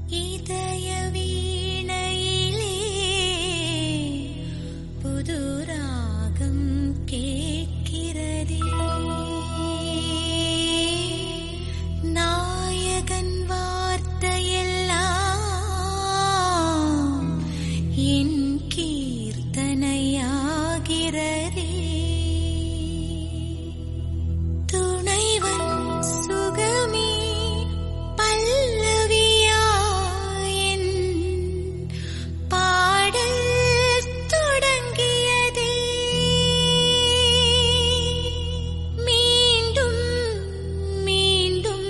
இதய வீணையிலே புது ராகம் கேட்கிறதே நாயகன் வார்த்தையெல்லாம் என் கீர்த்தனையாகிறதே துணைவன் சுகமே பல்லவியாயன் பாடல் தொடங்கியதே மீண்டும் மீண்டும்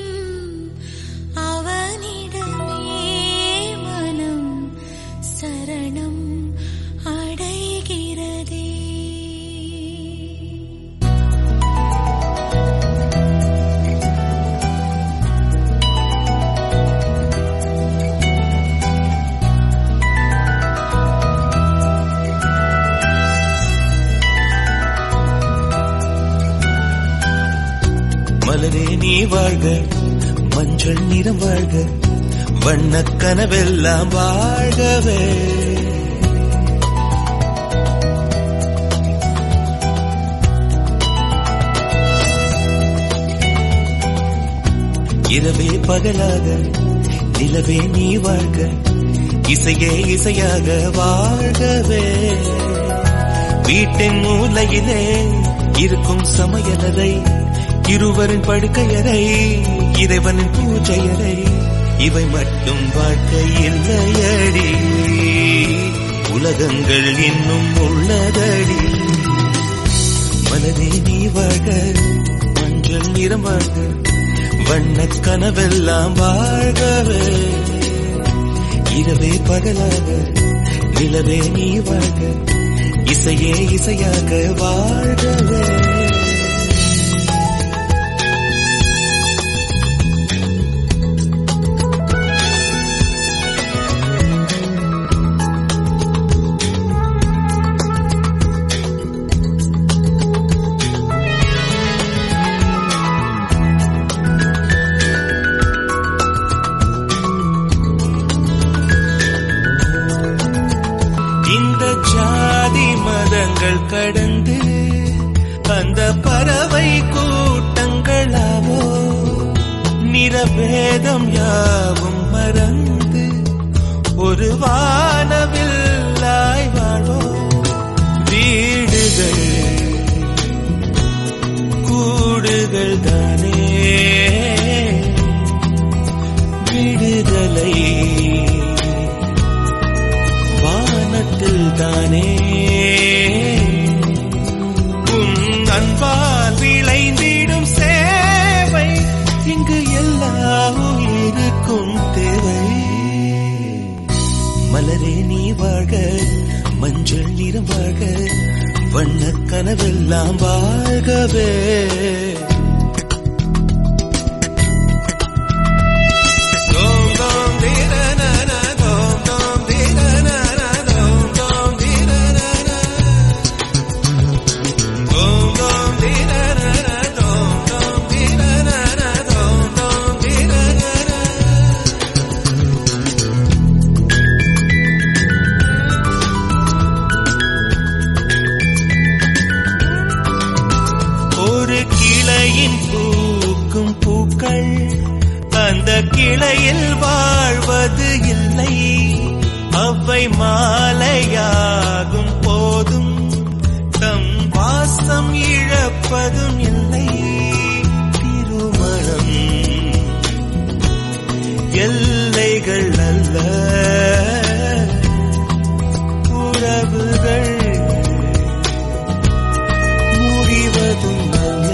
அவனிடமே மனம் சரணம் அடைகிறதே மலரே நீ வாழ்க மஞ்சள் நிறம் வாழ்க வண்ணக் கனவெல்லாம் வாழ்கவே இரவே பகலாக நிலவே நீ வாழ்க இசையே இசையாக வாழ்கவே வீட்டின் மூலையிலே இருக்கும் சமையலறை இருவரின் படுக்கையறை இறைவனின் பூஜையறை இவை மட்டும் வாழ்க்கை இல்லையடி உலகங்கள் இன்னும் உள்ளதடி மனதே நீ வாழ்க மஞ்சள் நிறம் வாழ்க வண்ணக் கனவெல்லாம் வாழ்கவே இரவே பகலாக நிலவே நீ வாழ்க இசையே இசையாக வாழ்கவே இந்த ஜாதி மதங்கள் கடந்து அந்த பறவை கூட்டங்களாவோ நிறபேதம் யாவும் மறந்து ஒரு வானவில்லாய் வாழோ வீடுகள் கூடுகள் தானே விடுதலை வானத்தில் தானே உன் அன்பால் விளைந்திடும் சேவை இங்கு எல்லா உயிருக்கும் தேவை மலரே நீ வாழ்க மஞ்சள் நிறம் வாழ்க வண்ணக் கனவெல்லாம் வாழ்கவே தோம் தோம் தீரனன, தோம் தோம் தீரனன, தோம் தோம் தீரனன. தோம் தோம் தீரனன, தோம் தோம் தீரனன, தோம் தோம் தீரனன. ஒரு கிளையின் பூக்கும் பூக்கள் அந்த கிளையில் வாழ்வது இல்லை அவை மாலையாகும் போதும் தம் வாசம் இழப்பதும் இல்லை திருமணம் எல்லைகள் அல்ல உறவுகள் முடிவதும் அல்ல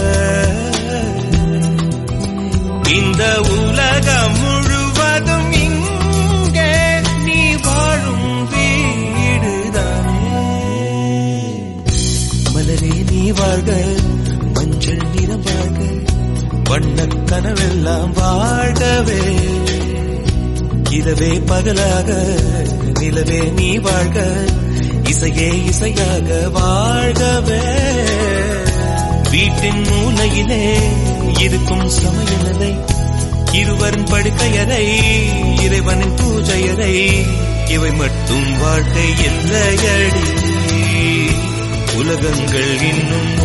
இந்த உலகம் முழுவதும் இங்கே நீ வாழும் வீடுதானே மலரே நீ வாழ்க மஞ்சள் நிறம் வாழ்க வண்ணக் கனவெல்லாம் வாழ்கவே இரவே பகலாக நிலவே நீ வாழ்க இசையே இசையாக வாழ்கவே வீட்டின் மூலையிலே இருக்கும் சமையலறை இருவரின் படுக்கையறை இறைவனின் பூஜையறை இவை மட்டும் வாழ்க்கை எல்லையடி உலகங்கள் இன்னும்